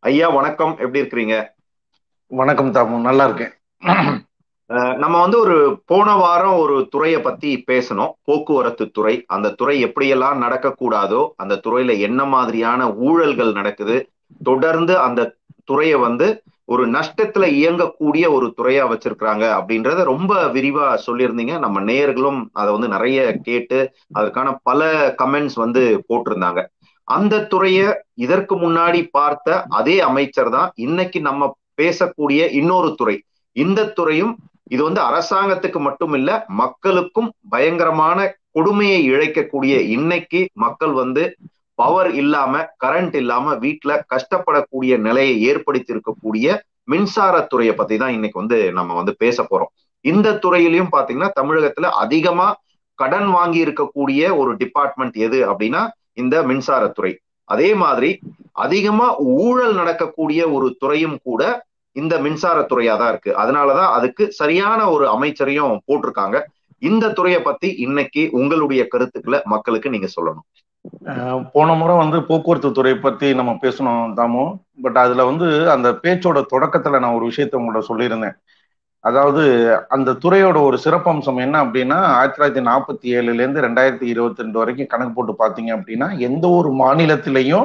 ஐயா வணக்கம் எப்படி இருக்கிறீங்க வணக்கம் தாமு நல்லா இருக்கேன் நம்ம வந்து ஒரு போன வாரம் ஒரு துறையை பத்தி பேசணும் போக்குவரத்து துறை அந்த துறை எப்படியெல்லாம் நடக்கக்கூடாதோ அந்த துறையில என்ன மாதிரியான ஊழல்கள் நடக்குது தொடர்ந்து அந்த துறையை வந்து ஒரு நஷ்டத்துல இயங்கக்கூடிய ஒரு துறையா வச்சிருக்கிறாங்க அப்படின்றத ரொம்ப விரிவா சொல்லியிருந்தீங்க நம்ம நேயர்களும் அதை வந்து நிறைய கேட்டு அதற்கான பல கமெண்ட்ஸ் வந்து போட்டிருந்தாங்க அந்த துறைய இதற்கு முன்னாடி பார்த்த அதே அமைச்சர் தான் இன்னைக்கு நம்ம பேசக்கூடிய இன்னொரு துறை இந்த துறையும் இது வந்து அரசாங்கத்துக்கு மட்டும் இல்ல மக்களுக்கும் பயங்கரமான கொடுமையை இழைக்கக்கூடிய இன்னைக்கு மக்கள் வந்து பவர் இல்லாம கரண்ட் இல்லாம வீட்டுல கஷ்டப்படக்கூடிய நிலையை ஏற்படுத்தி இருக்கக்கூடிய மின்சாரத்துறையை பத்தி தான் இன்னைக்கு வந்து நம்ம வந்து பேச போறோம் இந்த துறையிலையும் பாத்தீங்கன்னா தமிழகத்துல அதிகமா கடன் வாங்கி இருக்கக்கூடிய ஒரு டிபார்ட்மெண்ட் எது அப்படின்னா இந்த மின்சாரத்துறை அதே மாதிரி அதிகமா ஊழல் நடக்கக்கூடிய ஒரு துறையும் கூட இந்த மின்சாரத்துறையா தான் இருக்கு அதனாலதான் அதுக்கு சரியான ஒரு அமைச்சரையும் போட்டிருக்காங்க இந்த துறையை பத்தி இன்னைக்கு உங்களுடைய கருத்துக்களை மக்களுக்கு நீங்க சொல்லணும் போன முறை வந்து போக்குவரத்து துறை பத்தி நம்ம பேசணும் தாமோ பட் அதுல வந்து அந்த பேச்சோட தொடக்கத்துல நான் ஒரு விஷயத்த உங்கள்ட்ட சொல்லியிருந்தேன் அதாவது அந்த துறையோட ஒரு சிறப்பம்சம் என்ன அப்படின்னா ஆயிரத்தி தொள்ளாயிரத்தி நாற்பத்தி ஏழுல இருந்து ரெண்டாயிரத்தி இருபத்தி ரெண்டு வரைக்கும் கணக்கு போட்டு பாத்தீங்க அப்படின்னா எந்த ஒரு மாநிலத்திலையும்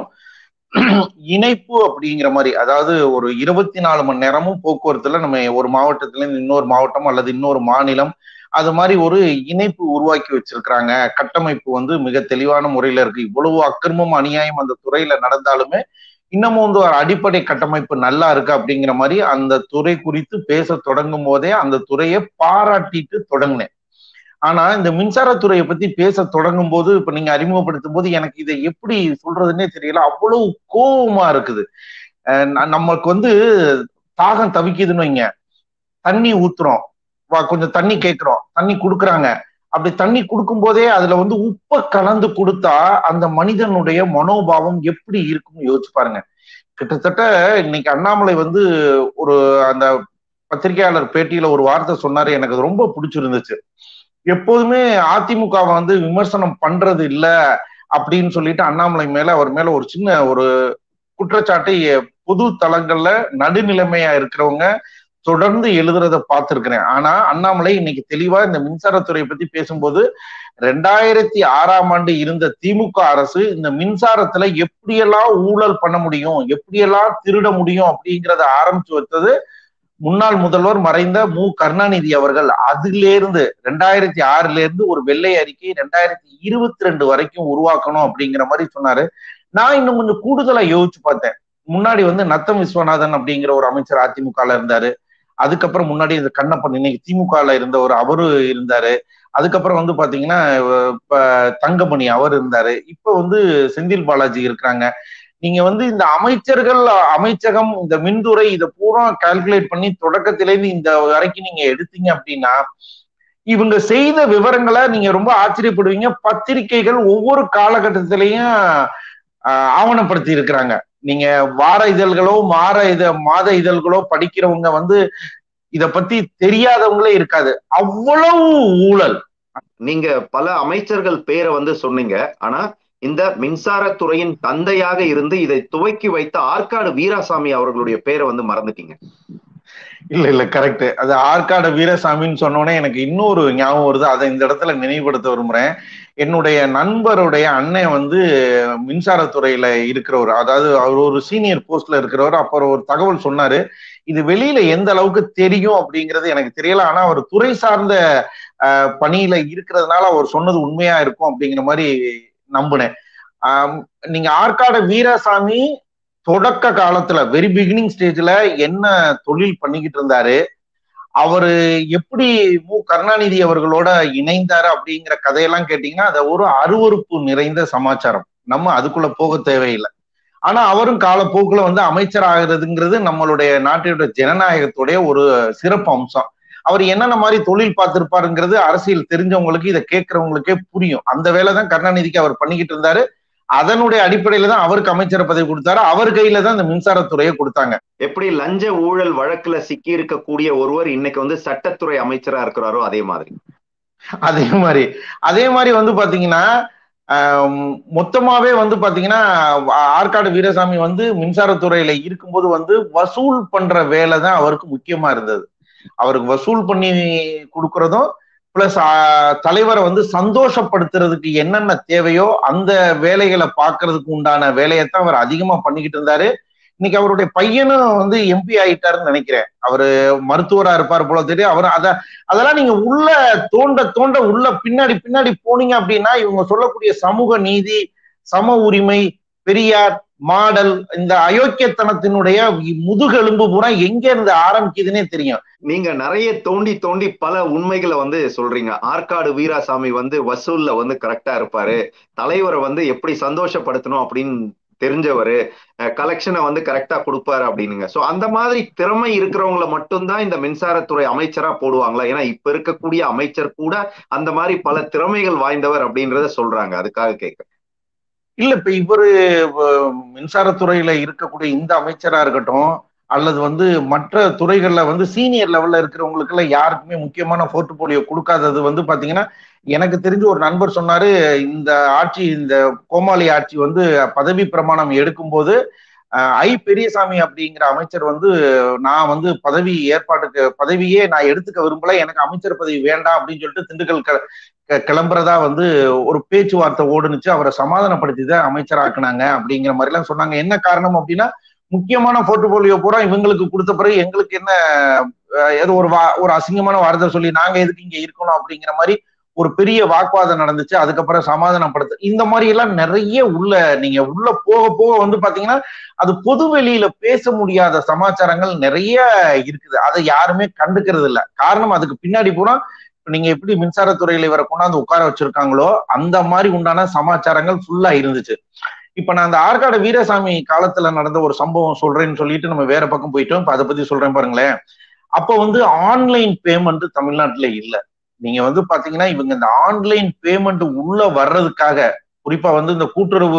இணைப்பு அப்படிங்கிற மாதிரி அதாவது ஒரு இருபத்தி நாலு மணி நேரமும் போக்குவரத்துல நம்ம ஒரு மாவட்டத்துல இருந்து இன்னொரு மாவட்டம் அல்லது இன்னொரு மாநிலம் அது மாதிரி ஒரு இணைப்பு உருவாக்கி வச்சிருக்கிறாங்க கட்டமைப்பு வந்து மிக தெளிவான முறையில இருக்கு இவ்வளவு அக்கிரமம் அநியாயம் அந்த துறையில நடந்தாலுமே இன்னமும் வந்து ஒரு அடிப்படை கட்டமைப்பு நல்லா இருக்கு அப்படிங்கிற மாதிரி அந்த துறை குறித்து பேச தொடங்கும் போதே அந்த துறையை பாராட்டிட்டு தொடங்கினேன் ஆனா இந்த மின்சாரத்துறையை பத்தி பேச தொடங்கும் போது இப்ப நீங்க அறிமுகப்படுத்தும் போது எனக்கு இதை எப்படி சொல்றதுன்னே தெரியல அவ்வளவு கோபமா இருக்குது நமக்கு வந்து தாகம் தவிக்குதுன்னு வைங்க தண்ணி ஊத்துறோம் கொஞ்சம் தண்ணி கேட்கிறோம் தண்ணி கொடுக்குறாங்க அப்படி தண்ணி கொடுக்கும் போதே அதுல வந்து உப்பை கலந்து கொடுத்தா அந்த மனிதனுடைய மனோபாவம் எப்படி இருக்கும்னு யோசிச்சு பாருங்க கிட்டத்தட்ட இன்னைக்கு அண்ணாமலை வந்து ஒரு அந்த பத்திரிகையாளர் பேட்டியில ஒரு வார்த்தை சொன்னாரு எனக்கு அது ரொம்ப பிடிச்சிருந்துச்சு எப்போதுமே அதிமுகவை வந்து விமர்சனம் பண்றது இல்ல அப்படின்னு சொல்லிட்டு அண்ணாமலை மேல அவர் மேல ஒரு சின்ன ஒரு குற்றச்சாட்டை பொது தளங்கள்ல நடுநிலைமையா இருக்கிறவங்க தொடர்ந்து எழுதுறத பார்த்திருக்கிறேன் ஆனா அண்ணாமலை இன்னைக்கு தெளிவா இந்த மின்சாரத்துறையை பத்தி பேசும்போது ரெண்டாயிரத்தி ஆறாம் ஆண்டு இருந்த திமுக அரசு இந்த மின்சாரத்துல எப்படியெல்லாம் ஊழல் பண்ண முடியும் எப்படியெல்லாம் திருட முடியும் அப்படிங்கிறத ஆரம்பிச்சு வச்சது முன்னாள் முதல்வர் மறைந்த மு கருணாநிதி அவர்கள் அதிலிருந்து ரெண்டாயிரத்தி ஆறுல இருந்து ஒரு வெள்ளை அறிக்கை ரெண்டாயிரத்தி இருபத்தி ரெண்டு வரைக்கும் உருவாக்கணும் அப்படிங்கிற மாதிரி சொன்னாரு நான் இன்னும் கொஞ்சம் கூடுதலா யோசிச்சு பார்த்தேன் முன்னாடி வந்து நத்தம் விஸ்வநாதன் அப்படிங்கிற ஒரு அமைச்சர் அதிமுகல இருந்தாரு அதுக்கப்புறம் முன்னாடி இந்த கண்ணப்பன் இன்னைக்கு திமுகல இருந்த ஒரு அவரு இருந்தாரு அதுக்கப்புறம் வந்து பாத்தீங்கன்னா இப்ப தங்கமணி அவர் இருந்தாரு இப்ப வந்து செந்தில் பாலாஜி இருக்கிறாங்க நீங்க வந்து இந்த அமைச்சர்கள் அமைச்சகம் இந்த மின்துறை இதை பூரா கால்குலேட் பண்ணி தொடக்கத்திலேருந்து இந்த வரைக்கும் நீங்க எடுத்தீங்க அப்படின்னா இவங்க செய்த விவரங்களை நீங்க ரொம்ப ஆச்சரியப்படுவீங்க பத்திரிகைகள் ஒவ்வொரு காலகட்டத்திலையும் ஆவணப்படுத்தி இருக்கிறாங்க நீங்க வார இதழ்களோ மாற இத மாத இதழ்களோ படிக்கிறவங்க வந்து இத பத்தி தெரியாதவங்களே இருக்காது அவ்வளவு ஊழல் நீங்க பல அமைச்சர்கள் பேரை வந்து சொன்னீங்க ஆனா இந்த மின்சாரத்துறையின் தந்தையாக இருந்து இதை துவக்கி வைத்த ஆற்காடு வீராசாமி அவர்களுடைய பேரை வந்து மறந்துட்டீங்க இல்ல இல்ல கரெக்ட் அது ஆற்காடு வீரசாமின்னு சொன்னோடனே எனக்கு இன்னொரு ஞாபகம் வருது அதை இந்த இடத்துல நினைவுபடுத்த விரும்புறேன் என்னுடைய நண்பருடைய அண்ணன் வந்து மின்சாரத்துறையில இருக்கிறவர் அதாவது அவர் ஒரு சீனியர் போஸ்ட்ல இருக்கிறவர் அப்புறம் ஒரு தகவல் சொன்னாரு இது வெளியில எந்த அளவுக்கு தெரியும் அப்படிங்கிறது எனக்கு தெரியல ஆனா அவர் துறை சார்ந்த பணியில இருக்கிறதுனால அவர் சொன்னது உண்மையா இருக்கும் அப்படிங்கிற மாதிரி நம்பினேன் நீங்க ஆற்காடு வீராசாமி தொடக்க காலத்துல வெரி பிகினிங் ஸ்டேஜ்ல என்ன தொழில் பண்ணிக்கிட்டு இருந்தாரு அவரு எப்படி மு கருணாநிதி அவர்களோட இணைந்தாரு அப்படிங்கிற கதையெல்லாம் கேட்டீங்கன்னா அது ஒரு அருவறுப்பு நிறைந்த சமாச்சாரம் நம்ம அதுக்குள்ள போக தேவையில்லை ஆனா அவரும் காலப்போக்குல வந்து அமைச்சர் ஆகிறதுங்கிறது நம்மளுடைய நாட்டினுடைய ஜனநாயகத்துடைய ஒரு சிறப்பு அம்சம் அவர் என்னென்ன மாதிரி தொழில் பார்த்திருப்பாருங்கிறது அரசியல் தெரிஞ்சவங்களுக்கு இதை கேட்கறவங்களுக்கே புரியும் அந்த வேலை தான் கருணாநிதிக்கு அவர் பண்ணிக்கிட்டு இருந்தாரு அதனுடைய அடிப்படையில தான் அவருக்கு அமைச்சர் பதவி கொடுத்தாரு அவர் கையில தான் இந்த மின்சாரத்துறையை கொடுத்தாங்க எப்படி லஞ்ச ஊழல் வழக்குல சிக்கி இருக்கக்கூடிய ஒருவர் இன்னைக்கு வந்து சட்டத்துறை அமைச்சரா இருக்கிறாரோ அதே மாதிரி அதே மாதிரி அதே மாதிரி வந்து பாத்தீங்கன்னா மொத்தமாவே வந்து பாத்தீங்கன்னா ஆற்காடு வீரசாமி வந்து மின்சாரத்துறையில இருக்கும்போது வந்து வசூல் பண்ற வேலை தான் அவருக்கு முக்கியமா இருந்தது அவருக்கு வசூல் பண்ணி கொடுக்கறதும் பிளஸ் தலைவரை வந்து சந்தோஷப்படுத்துறதுக்கு என்னென்ன தேவையோ அந்த வேலைகளை பார்க்கறதுக்கு உண்டான வேலையைத்தான் அவர் அதிகமா பண்ணிக்கிட்டு இருந்தாரு இன்னைக்கு அவருடைய பையனும் வந்து எம்பி ஆயிட்டாருன்னு நினைக்கிறேன் அவரு மருத்துவரா இருப்பார் போல தெரியும் அவர் அத அதெல்லாம் நீங்க உள்ள தோண்ட தோண்ட உள்ள பின்னாடி பின்னாடி போனீங்க அப்படின்னா இவங்க சொல்லக்கூடிய சமூக நீதி சம உரிமை பெரியார் மாடல் இந்த அயோக்கியத்தனத்தினுடைய முதுகெலும்பு பூரா எங்க இருந்து ஆரம்பிக்குதுன்னே தெரியும் நீங்க நிறைய தோண்டி தோண்டி பல உண்மைகளை வந்து சொல்றீங்க ஆற்காடு வீராசாமி வந்து வசூல்ல வந்து கரெக்டா இருப்பாரு தலைவரை வந்து எப்படி சந்தோஷப்படுத்தணும் அப்படின்னு தெரிஞ்சவர் கலெக்ஷனை வந்து கரெக்டா கொடுப்பாரு அப்படின்னுங்க ஸோ அந்த மாதிரி திறமை இருக்கிறவங்கள மட்டும்தான் இந்த மின்சாரத்துறை அமைச்சரா போடுவாங்களா ஏன்னா இப்ப இருக்கக்கூடிய அமைச்சர் கூட அந்த மாதிரி பல திறமைகள் வாய்ந்தவர் அப்படின்றத சொல்றாங்க அதுக்காக கேட்க இல்ல இப்ப இவரு மின்சாரத்துறையில இருக்கக்கூடிய இந்த அமைச்சரா இருக்கட்டும் அல்லது வந்து மற்ற துறைகள்ல வந்து சீனியர் லெவல்ல இருக்கிறவங்களுக்கு எல்லாம் யாருக்குமே முக்கியமான போர்ட்போலியோ கொடுக்காதது வந்து பாத்தீங்கன்னா எனக்கு தெரிஞ்சு ஒரு நண்பர் சொன்னாரு இந்த ஆட்சி இந்த கோமாளி ஆட்சி வந்து பதவி பிரமாணம் எடுக்கும்போது ஐ பெரியசாமி அப்படிங்கிற அமைச்சர் வந்து நான் வந்து பதவி ஏற்பாட்டுக்கு பதவியே நான் எடுத்துக்க விரும்பல எனக்கு அமைச்சர் பதவி வேண்டாம் அப்படின்னு சொல்லிட்டு திண்டுக்கல் கிளம்புறதா வந்து ஒரு பேச்சுவார்த்தை ஓடுனுச்சு அவரை சமாதானப்படுத்தி தான் அமைச்சராக்குனாங்க அப்படிங்கிற மாதிரி எல்லாம் சொன்னாங்க என்ன காரணம் அப்படின்னா முக்கியமான போர்ட்போலியோ பூரா இவங்களுக்கு கொடுத்த பிறகு எங்களுக்கு என்ன ஏதோ ஒரு வா ஒரு அசிங்கமான வார்த்தை சொல்லி நாங்க எதுக்கு இங்க இருக்கணும் அப்படிங்கிற மாதிரி ஒரு பெரிய வாக்குவாதம் நடந்துச்சு அதுக்கப்புறம் சமாதானப்படுத்த இந்த மாதிரி எல்லாம் நிறைய உள்ள நீங்க உள்ள போக போக வந்து பாத்தீங்கன்னா அது பொது வெளியில பேச முடியாத சமாச்சாரங்கள் நிறைய இருக்குது அதை யாருமே கண்டுக்கிறது இல்ல காரணம் அதுக்கு பின்னாடி பூரா நீங்க எப்படி மின்சாரத்துறையில இவரை கொண்டாந்து உட்கார வச்சிருக்காங்களோ அந்த மாதிரி உண்டான சமாச்சாரங்கள் ஃபுல்லா இருந்துச்சு இப்ப நான் அந்த ஆற்காடு வீரசாமி காலத்துல நடந்த ஒரு சம்பவம் சொல்றேன்னு சொல்லிட்டு நம்ம வேற பக்கம் போயிட்டோம் இப்ப அதை பத்தி சொல்றேன் பாருங்களேன் அப்ப வந்து ஆன்லைன் பேமெண்ட் தமிழ்நாட்டுல இல்ல நீங்க வந்து பாத்தீங்கன்னா இவங்க இந்த ஆன்லைன் பேமெண்ட் உள்ள வர்றதுக்காக குறிப்பா வந்து இந்த கூட்டுறவு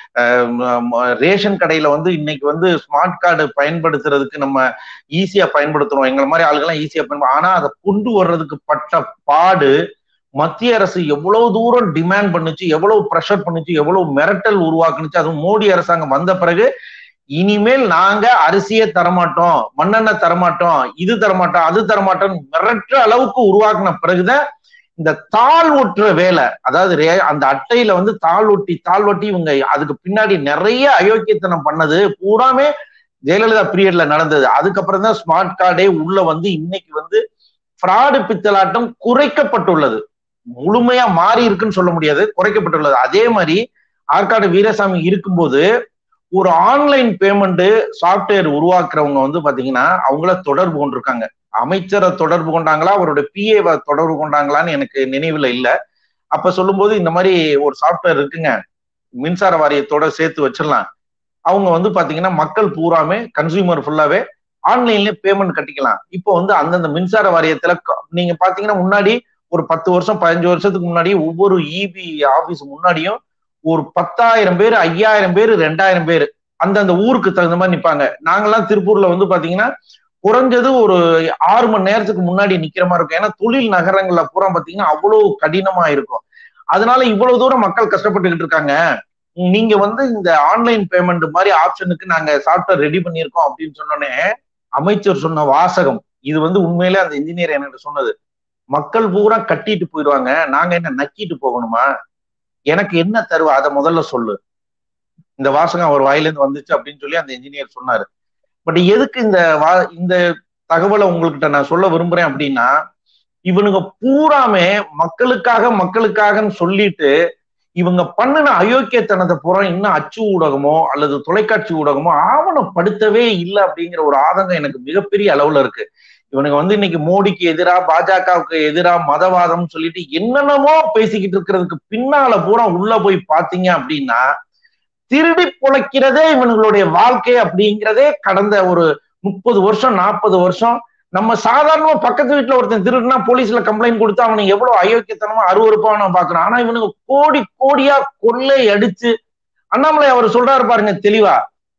ரேஷன் கடையில வந்து இன்னைக்கு வந்து ஸ்மார்ட் கார்டு பயன்படுத்துறதுக்கு நம்ம ஈஸியா பயன்படுத்துறோம் எங்களை மாதிரி ஆளுகள்லாம் ஈஸியா பயன்படுத்தும் ஆனா அதை கொண்டு வர்றதுக்கு பட்ட பாடு மத்திய அரசு எவ்வளவு தூரம் டிமாண்ட் பண்ணுச்சு எவ்வளவு ப்ரெஷர் பண்ணுச்சு எவ்வளவு மிரட்டல் உருவாக்குனுச்சு அதுவும் மோடி அரசாங்கம் வந்த பிறகு இனிமேல் நாங்க அரிசியே தரமாட்டோம் மண்ணெண்ணெய் தரமாட்டோம் இது தரமாட்டோம் அது தரமாட்டோம் மிரட்டுற அளவுக்கு உருவாக்குன பிறகுதான் இந்த தாள் ஒட்டுற வேலை அதாவது அந்த அட்டையில வந்து தாள் ஒட்டி தாள் ஒட்டி இவங்க அதுக்கு பின்னாடி நிறைய அயோக்கியத்தனம் பண்ணது பூராமே ஜெயலலிதா பீரியட்ல நடந்தது அதுக்கப்புறம் தான் ஸ்மார்ட் கார்டே உள்ள வந்து இன்னைக்கு வந்து ஃப்ராடு பித்தலாட்டம் குறைக்கப்பட்டுள்ளது முழுமையா மாறி இருக்குன்னு சொல்ல முடியாது குறைக்கப்பட்டுள்ளது அதே மாதிரி ஆற்காடு வீரசாமி இருக்கும்போது ஒரு ஆன்லைன் பேமெண்ட் சாஃப்ட்வேர் உருவாக்குறவங்க வந்து பாத்தீங்கன்னா அவங்கள தொடர்பு கொண்டிருக்காங்க அமைச்சரை தொடர்பு கொண்டாங்களா அவருடைய பிஏ தொடர்பு கொண்டாங்களான்னு எனக்கு நினைவுல இல்ல அப்ப சொல்லும்போது இந்த மாதிரி ஒரு சாஃப்ட்வேர் இருக்குங்க மின்சார வாரியத்தோட சேர்த்து வச்சிடலாம் அவங்க வந்து பாத்தீங்கன்னா மக்கள் பூராமே கன்சியூமர் ஃபுல்லாவே ஆன்லைன்ல பேமெண்ட் கட்டிக்கலாம் இப்போ வந்து அந்தந்த மின்சார வாரியத்துல நீங்க பாத்தீங்கன்னா முன்னாடி ஒரு பத்து வருஷம் பதினஞ்சு வருஷத்துக்கு முன்னாடி ஒவ்வொரு இபி ஆபீஸ் முன்னாடியும் ஒரு பத்தாயிரம் பேர் ஐயாயிரம் பேர் ரெண்டாயிரம் பேர் அந்தந்த ஊருக்கு தகுந்த மாதிரி நிப்பாங்க நாங்கெல்லாம் திருப்பூர்ல வந்து பாத்தீங்கன்னா குறைஞ்சது ஒரு ஆறு மணி நேரத்துக்கு முன்னாடி நிக்கிற மாதிரி இருக்கும் ஏன்னா தொழில் நகரங்கள்ல பூரா பாத்தீங்கன்னா அவ்வளவு கடினமா இருக்கும் அதனால இவ்வளவு தூரம் மக்கள் கஷ்டப்பட்டுக்கிட்டு இருக்காங்க நீங்க வந்து இந்த ஆன்லைன் பேமெண்ட் மாதிரி ஆப்ஷனுக்கு நாங்க சாஃப்ட்வேர் ரெடி பண்ணியிருக்கோம் அப்படின்னு சொன்னோன்னே அமைச்சர் சொன்ன வாசகம் இது வந்து உண்மையிலே அந்த இன்ஜினியர் எனக்கு சொன்னது மக்கள் பூரா கட்டிட்டு போயிடுவாங்க நாங்க என்ன நக்கிட்டு போகணுமா எனக்கு என்ன தருவா அதை முதல்ல சொல்லு இந்த வாசகம் அவர் வாயிலிருந்து வந்துச்சு அப்படின்னு சொல்லி அந்த இன்ஜினியர் சொன்னாரு பட் எதுக்கு இந்த வா இந்த தகவலை உங்கள்கிட்ட நான் சொல்ல விரும்புறேன் அப்படின்னா இவனுங்க பூராமே மக்களுக்காக மக்களுக்காகன்னு சொல்லிட்டு இவங்க பண்ணின அயோக்கியத்தனத்தை பூரா இன்னும் அச்சு ஊடகமோ அல்லது தொலைக்காட்சி ஊடகமோ ஆவணப்படுத்தவே இல்லை அப்படிங்கிற ஒரு ஆதங்கம் எனக்கு மிகப்பெரிய அளவுல இருக்கு இவனுங்க வந்து இன்னைக்கு மோடிக்கு எதிரா பாஜகவுக்கு எதிரா மதவாதம் சொல்லிட்டு என்னென்னமோ பேசிக்கிட்டு இருக்கிறதுக்கு பின்னால பூரா உள்ள போய் பாத்தீங்க அப்படின்னா திருடி பொழைக்கிறதே இவனுங்களுடைய வாழ்க்கை அப்படிங்கிறதே கடந்த ஒரு முப்பது வருஷம் நாற்பது வருஷம் நம்ம சாதாரணமா பக்கத்து வீட்டுல ஒருத்தன் திருடுனா போலீஸ்ல கம்ப்ளைண்ட் கொடுத்து அவனை எவ்வளவு அயோக்கியத்தனமா அருவறுப்பா நம்ம பாக்குறான் ஆனா இவனுக்கு கோடி கோடியா கொள்ளை அடிச்சு அண்ணாமலை அவர் சொல்றாரு பாருங்க தெளிவா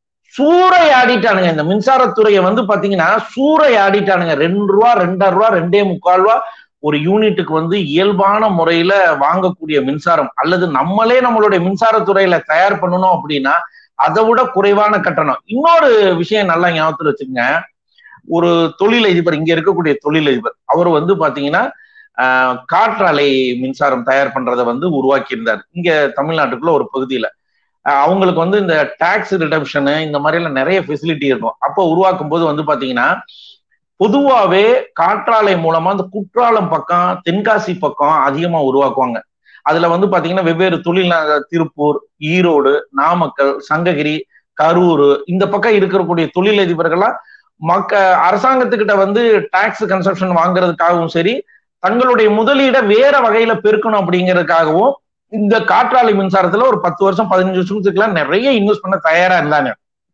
சூறை ஆடிட்டானுங்க இந்த மின்சாரத்துறையை வந்து பாத்தீங்கன்னா சூறை ஆடிட்டானுங்க ரெண்டு ரூபா ரெண்டாயிரம் ரூபா ரெண்டே முக்கால் ரூபா ஒரு யூனிட்டுக்கு வந்து இயல்பான முறையில வாங்கக்கூடிய மின்சாரம் அல்லது நம்மளே நம்மளுடைய மின்சாரத்துறையில தயார் பண்ணணும் அப்படின்னா அதை விட குறைவான கட்டணம் இன்னொரு விஷயம் நல்லா ஞாபகத்துல வச்சுங்க ஒரு தொழிலதிபர் இங்க இருக்கக்கூடிய தொழிலதிபர் அவர் வந்து பாத்தீங்கன்னா காற்றாலை மின்சாரம் தயார் பண்றதை வந்து உருவாக்கி இருந்தார் இங்க தமிழ்நாட்டுக்குள்ள ஒரு பகுதியில அவங்களுக்கு வந்து இந்த டாக்ஸ் ரிடம்ஷனு இந்த மாதிரி எல்லாம் நிறைய ஃபெசிலிட்டி இருக்கும் அப்போ உருவாக்கும் போது வந்து பாத்தீங்கன்னா பொதுவாவே காற்றாலை மூலமா இந்த குற்றாலம் பக்கம் தென்காசி பக்கம் அதிகமா உருவாக்குவாங்க அதுல வந்து பாத்தீங்கன்னா வெவ்வேறு தொழில் திருப்பூர் ஈரோடு நாமக்கல் சங்ககிரி கரூர் இந்த பக்கம் இருக்கக்கூடிய தொழிலதிபர்கள்லாம் மக்க அரசாங்கத்துக்கிட்ட வந்து டாக்ஸ் கன்சப்ஷன் வாங்குறதுக்காகவும் சரி தங்களுடைய முதலீட வேற வகையில பெருக்கணும் அப்படிங்கிறதுக்காகவும் இந்த காற்றாலை மின்சாரத்துல ஒரு பத்து வருஷம் பதினஞ்சு வருஷத்துக்குலாம் நிறைய இன்வெஸ்ட் பண்ண தயாரா இருந்தாங்க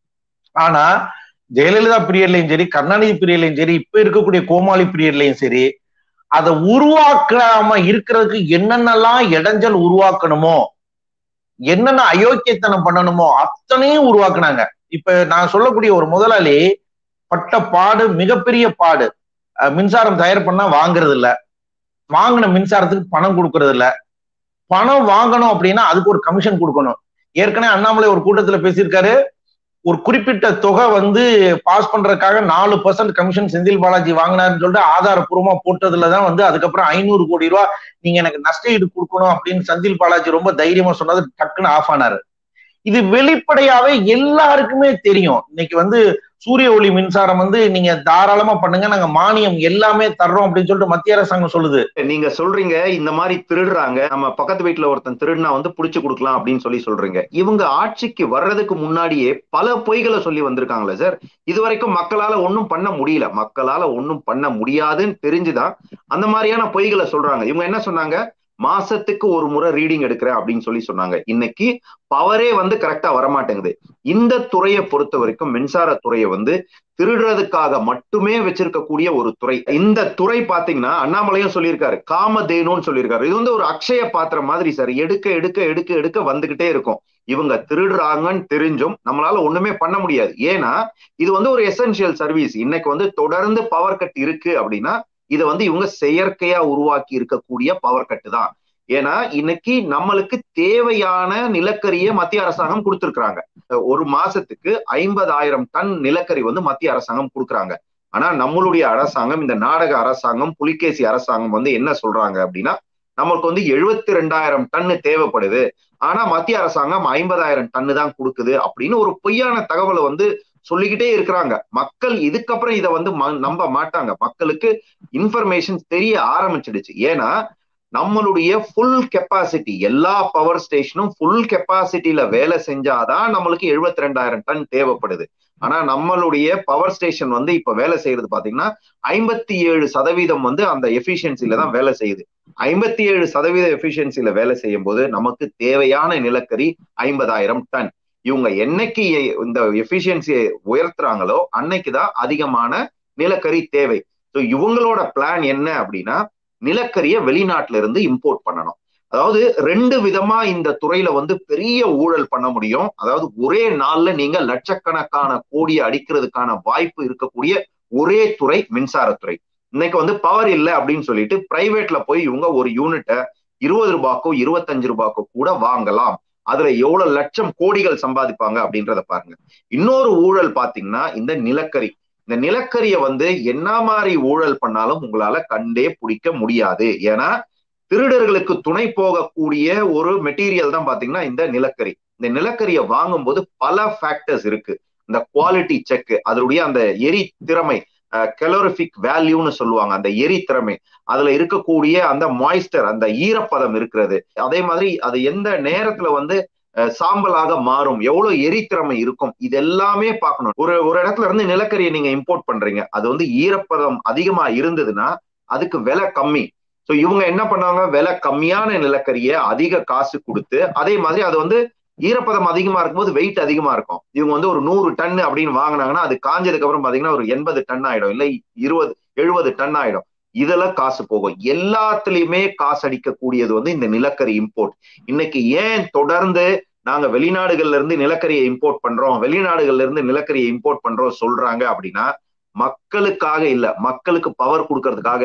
ஆனா ஜெயலலிதா பீரியட்லயும் சரி கருணாநிதி பீரியட்லயும் சரி இப்ப இருக்கக்கூடிய கோமாளி பீரியட்லயும் சரி அதை உருவாக்காம இருக்கிறதுக்கு என்னென்னலாம் இடைஞ்சல் உருவாக்கணுமோ என்னென்ன அயோக்கியத்தனம் பண்ணணுமோ அத்தனையும் உருவாக்குனாங்க இப்ப நான் சொல்லக்கூடிய ஒரு முதலாளி பட்ட பாடு மிகப்பெரிய பாடு மின்சாரம் தயார் பண்ணா வாங்குறது இல்ல வாங்கின மின்சாரத்துக்கு பணம் கொடுக்கறது இல்ல பணம் வாங்கணும் அப்படின்னா அதுக்கு ஒரு கமிஷன் கொடுக்கணும் ஏற்கனவே அண்ணாமலை ஒரு கூட்டத்துல பேசியிருக்காரு ஒரு குறிப்பிட்ட தொகை வந்து பாஸ் பண்றதுக்காக நாலு பர்சன்ட் கமிஷன் செந்தில் பாலாஜி வாங்கினாருன்னு சொல்லிட்டு ஆதாரப்பூர்வமா போட்டதுலதான் வந்து அதுக்கப்புறம் ஐநூறு கோடி ரூபா நீங்க எனக்கு நஷ்ட ஈடு கொடுக்கணும் அப்படின்னு செந்தில் பாலாஜி ரொம்ப தைரியமா சொன்னது டக்குன்னு ஆஃப் ஆனாரு இது வெளிப்படையாவே எல்லாருக்குமே தெரியும் இன்னைக்கு வந்து சூரிய ஒளி மின்சாரம் வந்து நீங்க தாராளமா பண்ணுங்க நாங்க மானியம் எல்லாமே தர்றோம் அப்படின்னு சொல்லிட்டு மத்திய அரசாங்கம் சொல்லுது நீங்க சொல்றீங்க இந்த மாதிரி திருடுறாங்க நம்ம பக்கத்து வீட்டுல ஒருத்தன் திருடுனா வந்து புடிச்சு கொடுக்கலாம் அப்படின்னு சொல்லி சொல்றீங்க இவங்க ஆட்சிக்கு வர்றதுக்கு முன்னாடியே பல பொய்களை சொல்லி வந்திருக்காங்களே சார் இது வரைக்கும் மக்களால ஒன்றும் பண்ண முடியல மக்களால ஒன்றும் பண்ண முடியாதுன்னு தெரிஞ்சுதான் அந்த மாதிரியான பொய்களை சொல்றாங்க இவங்க என்ன சொன்னாங்க மாசத்துக்கு ஒரு முறை ரீடிங் எடுக்கிறேன் அப்படின்னு சொல்லி சொன்னாங்க இன்னைக்கு பவரே வந்து கரெக்டா வரமாட்டேங்குது இந்த துறையை பொறுத்த வரைக்கும் மின்சார துறையை வந்து திருடுறதுக்காக மட்டுமே வச்சிருக்கக்கூடிய ஒரு துறை இந்த துறை பாத்தீங்கன்னா அண்ணாமலையும் சொல்லியிருக்காரு காமதேனுன்னு சொல்லியிருக்காரு இது வந்து ஒரு அக்ஷய பாத்திரம் மாதிரி சார் எடுக்க எடுக்க எடுக்க எடுக்க வந்துகிட்டே இருக்கும் இவங்க திருடுறாங்கன்னு தெரிஞ்சும் நம்மளால ஒண்ணுமே பண்ண முடியாது ஏன்னா இது வந்து ஒரு எசென்சியல் சர்வீஸ் இன்னைக்கு வந்து தொடர்ந்து பவர் கட் இருக்கு அப்படின்னா இதை வந்து இவங்க செயற்கையா உருவாக்கி இருக்கக்கூடிய பவர் கட்டு தான் ஏன்னா இன்னைக்கு நம்மளுக்கு தேவையான நிலக்கரியை மத்திய அரசாங்கம் கொடுத்துருக்குறாங்க ஒரு மாசத்துக்கு ஐம்பதாயிரம் டன் நிலக்கரி வந்து மத்திய அரசாங்கம் கொடுக்குறாங்க ஆனா நம்மளுடைய அரசாங்கம் இந்த நாடக அரசாங்கம் புலிகேசி அரசாங்கம் வந்து என்ன சொல்றாங்க அப்படின்னா நம்மளுக்கு வந்து எழுபத்தி ரெண்டாயிரம் டன்னு தேவைப்படுது ஆனா மத்திய அரசாங்கம் ஐம்பதாயிரம் டன்னு தான் கொடுக்குது அப்படின்னு ஒரு பொய்யான தகவலை வந்து சொல்லிக்கிட்டே இருக்கிறாங்க மக்கள் இதுக்கப்புறம் இதை வந்து நம்ப மாட்டாங்க மக்களுக்கு இன்ஃபர்மேஷன் தெரிய ஆரம்பிச்சிடுச்சு ஏன்னா நம்மளுடைய ஃபுல் கெப்பாசிட்டி எல்லா பவர் ஸ்டேஷனும் ஃபுல் கெப்பாசிட்டியில வேலை செஞ்சாதான் நம்மளுக்கு எழுபத்தி ரெண்டாயிரம் டன் தேவைப்படுது ஆனா நம்மளுடைய பவர் ஸ்டேஷன் வந்து இப்ப வேலை செய்யறது பாத்தீங்கன்னா ஐம்பத்தி ஏழு சதவீதம் வந்து அந்த எஃபிஷியன்சில தான் வேலை செய்யுது ஐம்பத்தி ஏழு சதவீத எஃபிஷியன்சில வேலை செய்யும் போது நமக்கு தேவையான நிலக்கரி ஐம்பதாயிரம் டன் இவங்க என்னைக்கு இந்த எஃபிஷியன்சியை உயர்த்துறாங்களோ அன்னைக்குதான் அதிகமான நிலக்கரி தேவை ஸோ இவங்களோட பிளான் என்ன அப்படின்னா நிலக்கரியை வெளிநாட்டுல இருந்து இம்போர்ட் பண்ணணும் அதாவது ரெண்டு விதமா இந்த துறையில வந்து பெரிய ஊழல் பண்ண முடியும் அதாவது ஒரே நாள்ல நீங்க லட்சக்கணக்கான கோடியை அடிக்கிறதுக்கான வாய்ப்பு இருக்கக்கூடிய ஒரே துறை மின்சாரத்துறை இன்னைக்கு வந்து பவர் இல்லை அப்படின்னு சொல்லிட்டு பிரைவேட்ல போய் இவங்க ஒரு யூனிட்டை இருபது ரூபாய்க்கோ இருபத்தஞ்சு ரூபாய்க்கோ கூட வாங்கலாம் அதுல எவ்வளவு லட்சம் கோடிகள் சம்பாதிப்பாங்க அப்படின்றத பாருங்க இன்னொரு ஊழல் பாத்தீங்கன்னா இந்த நிலக்கரி இந்த நிலக்கரியை வந்து என்ன மாதிரி ஊழல் பண்ணாலும் உங்களால கண்டே பிடிக்க முடியாது ஏன்னா திருடர்களுக்கு துணை போகக்கூடிய ஒரு மெட்டீரியல் தான் பாத்தீங்கன்னா இந்த நிலக்கரி இந்த நிலக்கரியை வாங்கும்போது பல ஃபேக்டர்ஸ் இருக்கு இந்த குவாலிட்டி செக் அதனுடைய அந்த எரி திறமை கெலோரிஃபிக் வேல்யூன்னு சொல்லுவாங்க அந்த எரி திறமை அதுல இருக்கக்கூடிய அந்த மாய்ஸ்டர் அந்த ஈரப்பதம் இருக்கிறது அதே மாதிரி அது எந்த நேரத்துல வந்து சாம்பலாக மாறும் எவ்வளவு எரித்திறமை இருக்கும் இது எல்லாமே பார்க்கணும் ஒரு ஒரு இடத்துல இருந்து நிலக்கரியை நீங்க இம்போர்ட் பண்றீங்க அது வந்து ஈரப்பதம் அதிகமா இருந்ததுன்னா அதுக்கு விலை கம்மி ஸோ இவங்க என்ன பண்ணாங்க விலை கம்மியான நிலக்கரியை அதிக காசு கொடுத்து அதே மாதிரி அது வந்து ஈரப்பதம் அதிகமா இருக்கும்போது வெயிட் அதிகமா இருக்கும் இவங்க வந்து ஒரு நூறு டன் அப்படின்னு வாங்கினாங்கன்னா அது காஞ்சதுக்கு அப்புறம் பாத்தீங்கன்னா ஒரு எண்பது டன் ஆயிடும் இல்லை இருபது எழுபது டன் ஆயிடும் இதெல்லாம் காசு போகும் எல்லாத்துலயுமே காசு அடிக்கக்கூடியது வந்து இந்த நிலக்கரி இம்போர்ட் இன்னைக்கு ஏன் தொடர்ந்து நாங்க வெளிநாடுகள்ல இருந்து நிலக்கரியை இம்போர்ட் பண்றோம் வெளிநாடுகள்ல இருந்து நிலக்கரியை இம்போர்ட் பண்றோம் சொல்றாங்க அப்படின்னா மக்களுக்காக இல்ல மக்களுக்கு பவர் கொடுக்கறதுக்காக இல்ல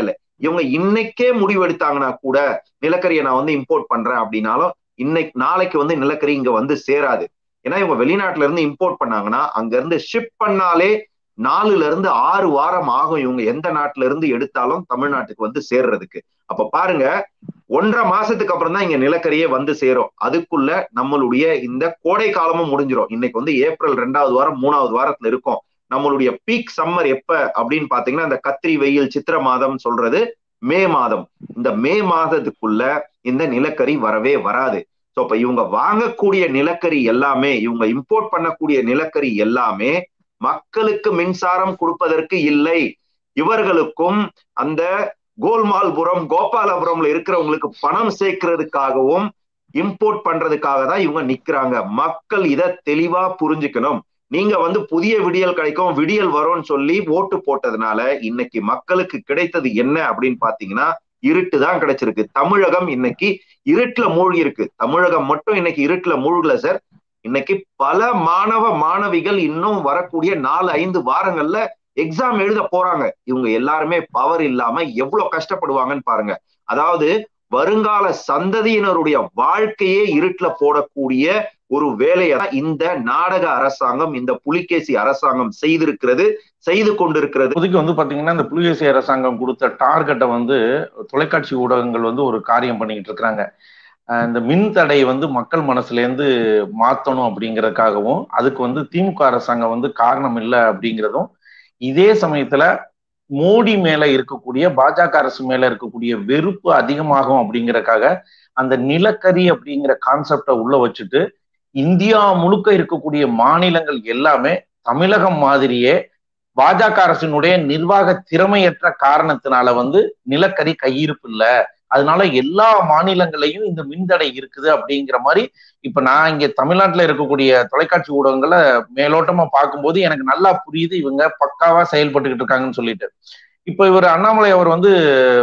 இவங்க இன்னைக்கே முடிவெடுத்தாங்கன்னா கூட நிலக்கரியை நான் வந்து இம்போர்ட் பண்றேன் அப்படின்னாலும் இன்னைக்கு நாளைக்கு வந்து நிலக்கரி இங்க வந்து சேராது ஏன்னா இவங்க வெளிநாட்டுல இருந்து இம்போர்ட் பண்ணாங்கன்னா அங்க இருந்து ஷிப் பண்ணாலே நாலுல இருந்து ஆறு வாரம் ஆகும் இவங்க எந்த நாட்டுல இருந்து எடுத்தாலும் தமிழ்நாட்டுக்கு வந்து சேர்றதுக்கு அப்ப பாருங்க ஒன்றரை மாசத்துக்கு அப்புறம் தான் இங்க நிலக்கரியே வந்து சேரும் அதுக்குள்ள நம்மளுடைய இந்த கோடை காலமும் முடிஞ்சிடும் இன்னைக்கு வந்து ஏப்ரல் ரெண்டாவது வாரம் மூணாவது வாரத்துல இருக்கும் நம்மளுடைய பீக் சம்மர் எப்ப அப்படின்னு பாத்தீங்கன்னா இந்த கத்திரி வெயில் சித்திர மாதம் சொல்றது மே மாதம் இந்த மே மாதத்துக்குள்ள இந்த நிலக்கரி வரவே வராது ஸோ இப்ப இவங்க வாங்கக்கூடிய நிலக்கரி எல்லாமே இவங்க இம்போர்ட் பண்ணக்கூடிய நிலக்கரி எல்லாமே மக்களுக்கு மின்சாரம் கொடுப்பதற்கு இல்லை இவர்களுக்கும் அந்த கோல்மால்புரம் கோபாலபுரம்ல இருக்கிறவங்களுக்கு பணம் சேர்க்கறதுக்காகவும் இம்போர்ட் பண்றதுக்காக தான் இவங்க நிக்கிறாங்க மக்கள் இதை தெளிவா புரிஞ்சுக்கணும் நீங்க வந்து புதிய விடியல் கிடைக்கும் விடியல் வரும்னு சொல்லி ஓட்டு போட்டதுனால இன்னைக்கு மக்களுக்கு கிடைத்தது என்ன அப்படின்னு பாத்தீங்கன்னா இருட்டு தான் கிடைச்சிருக்கு தமிழகம் இன்னைக்கு இருட்டுல மூழ்கி இருக்கு தமிழகம் மட்டும் இன்னைக்கு இருட்டுல மூழ்கல சார் இன்னைக்கு பல மாணவ மாணவிகள் இன்னும் வரக்கூடிய நாலு ஐந்து வாரங்கள்ல எக்ஸாம் எழுத போறாங்க இவங்க எல்லாருமே பவர் இல்லாம எவ்வளவு கஷ்டப்படுவாங்கன்னு பாருங்க அதாவது வருங்கால சந்ததியினருடைய வாழ்க்கையே இருட்டுல போடக்கூடிய ஒரு வேலையை தான் இந்த நாடக அரசாங்கம் இந்த புலிகேசி அரசாங்கம் செய்திருக்கிறது செய்து கொண்டிருக்கிறது இப்போதைக்கு வந்து பாத்தீங்கன்னா இந்த புலிகேசி அரசாங்கம் கொடுத்த டார்கெட்டை வந்து தொலைக்காட்சி ஊடகங்கள் வந்து ஒரு காரியம் பண்ணிக்கிட்டு இருக்கிறாங்க இந்த மின் தடை வந்து மக்கள் மனசுல இருந்து மாத்தணும் அப்படிங்கறதுக்காகவும் அதுக்கு வந்து திமுக அரசாங்கம் வந்து காரணம் இல்லை அப்படிங்கிறதும் இதே சமயத்துல மோடி மேல இருக்கக்கூடிய பாஜக அரசு மேல இருக்கக்கூடிய வெறுப்பு அதிகமாகும் அப்படிங்கறக்காக அந்த நிலக்கரி அப்படிங்கிற கான்செப்டை உள்ள வச்சுட்டு இந்தியா முழுக்க இருக்கக்கூடிய மாநிலங்கள் எல்லாமே தமிழகம் மாதிரியே பாஜக அரசினுடைய நிர்வாக திறமையற்ற காரணத்தினால வந்து நிலக்கரி கையிருப்பு இல்லை அதனால எல்லா மாநிலங்களையும் இந்த மின்தடை இருக்குது அப்படிங்கிற மாதிரி இப்ப நான் இங்க தமிழ்நாட்டுல இருக்கக்கூடிய தொலைக்காட்சி ஊடகங்களை மேலோட்டமா பார்க்கும்போது எனக்கு நல்லா புரியுது இவங்க பக்காவா செயல்பட்டுக்கிட்டு இருக்காங்கன்னு சொல்லிட்டு இப்ப இவர் அண்ணாமலை அவர் வந்து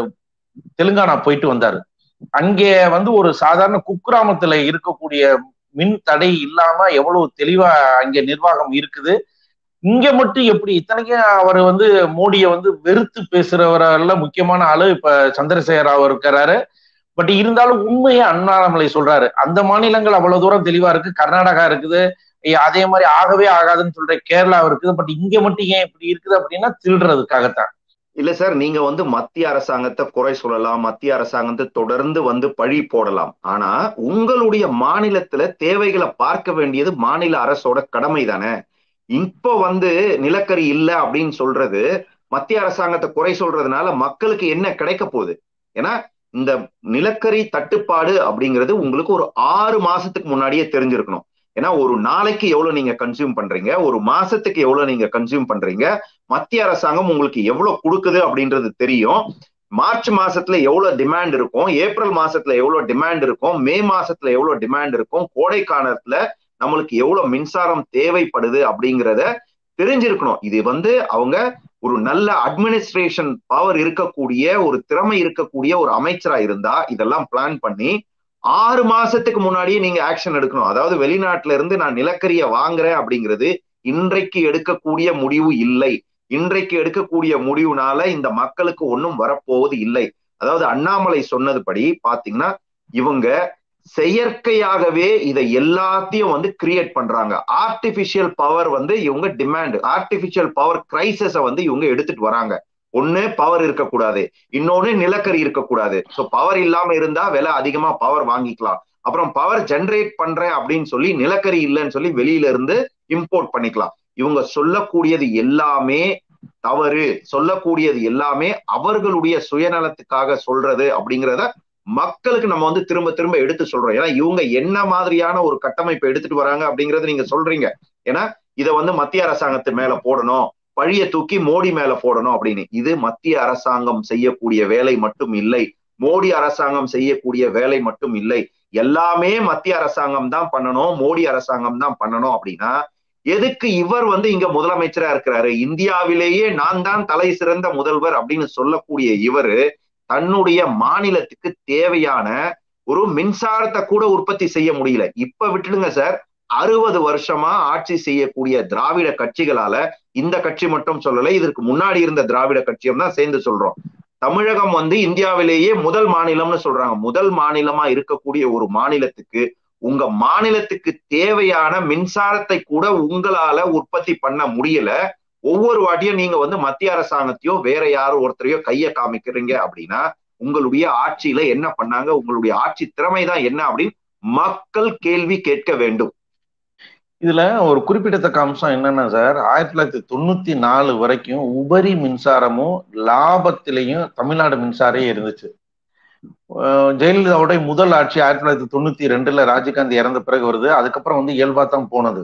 தெலுங்கானா போயிட்டு வந்தாரு அங்கே வந்து ஒரு சாதாரண குக்கிராமத்துல இருக்கக்கூடிய மின் தடை இல்லாம எவ்வளவு தெளிவா அங்க நிர்வாகம் இருக்குது இங்க மட்டும் எப்படி இத்தனைக்கும் அவர் வந்து மோடியை வந்து வெறுத்து பேசுறவரால முக்கியமான ஆளு இப்ப சந்திரசேகர ராவ் இருக்கிறாரு பட் இருந்தாலும் உண்மையை அண்ணாமலை சொல்றாரு அந்த மாநிலங்கள் அவ்வளவு தூரம் தெளிவா இருக்கு கர்நாடகா இருக்குது அதே மாதிரி ஆகவே ஆகாதுன்னு சொல்ற கேரளா இருக்குது பட் இங்க மட்டும் ஏன் இப்படி இருக்குது அப்படின்னா திருடுறதுக்காகத்தான் இல்ல சார் நீங்க வந்து மத்திய அரசாங்கத்தை குறை சொல்லலாம் மத்திய அரசாங்கத்தை தொடர்ந்து வந்து பழி போடலாம் ஆனா உங்களுடைய மாநிலத்துல தேவைகளை பார்க்க வேண்டியது மாநில அரசோட கடமை தானே இப்போ வந்து நிலக்கரி இல்லை அப்படின்னு சொல்றது மத்திய அரசாங்கத்தை குறை சொல்றதுனால மக்களுக்கு என்ன கிடைக்க போகுது ஏன்னா இந்த நிலக்கரி தட்டுப்பாடு அப்படிங்கிறது உங்களுக்கு ஒரு ஆறு மாசத்துக்கு முன்னாடியே தெரிஞ்சிருக்கணும் ஏன்னா ஒரு நாளைக்கு எவ்வளவு நீங்க கன்சியூம் பண்றீங்க ஒரு மாசத்துக்கு எவ்வளவு நீங்க கன்சியூம் பண்றீங்க மத்திய அரசாங்கம் உங்களுக்கு எவ்வளவு கொடுக்குது அப்படின்றது தெரியும் மார்ச் மாசத்துல எவ்வளவு டிமாண்ட் இருக்கும் ஏப்ரல் மாசத்துல எவ்வளவு டிமாண்ட் இருக்கும் மே மாசத்துல எவ்வளவு டிமாண்ட் இருக்கும் கோடை காலத்துல நம்மளுக்கு எவ்வளவு மின்சாரம் தேவைப்படுது அப்படிங்கிறத தெரிஞ்சிருக்கணும் இது வந்து அவங்க ஒரு நல்ல அட்மினிஸ்ட்ரேஷன் பவர் இருக்கக்கூடிய ஒரு திறமை இருக்கக்கூடிய ஒரு அமைச்சரா இருந்தா இதெல்லாம் பிளான் பண்ணி ஆறு மாசத்துக்கு முன்னாடியே நீங்க ஆக்ஷன் எடுக்கணும் அதாவது வெளிநாட்டுல இருந்து நான் நிலக்கரிய வாங்குறேன் அப்படிங்கிறது இன்றைக்கு எடுக்கக்கூடிய முடிவு இல்லை இன்றைக்கு எடுக்கக்கூடிய முடிவுனால இந்த மக்களுக்கு ஒன்றும் வரப்போவது இல்லை அதாவது அண்ணாமலை சொன்னதுபடி பாத்தீங்கன்னா இவங்க செயற்கையாகவே இதை எல்லாத்தையும் வந்து கிரியேட் பண்றாங்க ஆர்டிபிஷியல் பவர் வந்து இவங்க டிமாண்ட் ஆர்டிபிஷியல் பவர் கிரைசஸ வந்து இவங்க எடுத்துட்டு வராங்க ஒண்ணு பவர் இருக்கக்கூடாது இன்னொன்னு நிலக்கரி இருக்கக்கூடாது ஸோ பவர் இல்லாம இருந்தா விலை அதிகமா பவர் வாங்கிக்கலாம் அப்புறம் பவர் ஜென்ரேட் பண்றேன் அப்படின்னு சொல்லி நிலக்கரி இல்லைன்னு சொல்லி வெளியில இருந்து இம்போர்ட் பண்ணிக்கலாம் இவங்க சொல்லக்கூடியது எல்லாமே தவறு சொல்லக்கூடியது எல்லாமே அவர்களுடைய சுயநலத்துக்காக சொல்றது அப்படிங்கிறத மக்களுக்கு நம்ம வந்து திரும்ப திரும்ப எடுத்து சொல்றோம் ஏன்னா இவங்க என்ன மாதிரியான ஒரு கட்டமைப்பை எடுத்துட்டு வராங்க அப்படிங்கறது நீங்க சொல்றீங்க ஏன்னா இதை வந்து மத்திய அரசாங்கத்து மேல போடணும் பழிய தூக்கி மோடி மேல போடணும் அப்படின்னு இது மத்திய அரசாங்கம் செய்யக்கூடிய வேலை மட்டும் இல்லை மோடி அரசாங்கம் செய்யக்கூடிய வேலை மட்டும் இல்லை எல்லாமே மத்திய அரசாங்கம் தான் பண்ணணும் மோடி அரசாங்கம் தான் பண்ணணும் அப்படின்னா எதுக்கு இவர் வந்து இங்க முதலமைச்சரா இருக்கிறாரு இந்தியாவிலேயே நான் தான் தலை சிறந்த முதல்வர் அப்படின்னு சொல்லக்கூடிய இவரு தன்னுடைய மாநிலத்துக்கு தேவையான ஒரு மின்சாரத்தை கூட உற்பத்தி செய்ய முடியல இப்ப விட்டுடுங்க சார் அறுபது வருஷமா ஆட்சி செய்யக்கூடிய திராவிட கட்சிகளால இந்த கட்சி மட்டும் சொல்லல இதற்கு முன்னாடி இருந்த திராவிட கட்சியும் தான் சேர்ந்து சொல்றோம் தமிழகம் வந்து இந்தியாவிலேயே முதல் மாநிலம்னு சொல்றாங்க முதல் மாநிலமா இருக்கக்கூடிய ஒரு மாநிலத்துக்கு உங்க மாநிலத்துக்கு தேவையான மின்சாரத்தை கூட உங்களால உற்பத்தி பண்ண முடியல ஒவ்வொரு வாட்டியும் நீங்க வந்து மத்திய அரசாங்கத்தையோ வேற யாரோ ஒருத்தரையோ கைய காமிக்கிறீங்க அப்படின்னா உங்களுடைய ஆட்சியில என்ன பண்ணாங்க உங்களுடைய ஆட்சி திறமை தான் என்ன அப்படின்னு மக்கள் கேள்வி கேட்க வேண்டும் இதுல ஒரு குறிப்பிடத்தக்க அம்சம் என்னன்னா சார் ஆயிரத்தி தொள்ளாயிரத்தி தொண்ணூத்தி நாலு வரைக்கும் உபரி மின்சாரமும் லாபத்திலையும் தமிழ்நாடு மின்சாரம் இருந்துச்சு ஜெயலலிதாவுடைய முதல் ஆட்சி ஆயிரத்தி தொள்ளாயிரத்தி தொண்ணூத்தி ரெண்டுல ராஜீவ்காந்தி இறந்த பிறகு வருது அதுக்கப்புறம் வந்து இயல்பா தான் போனது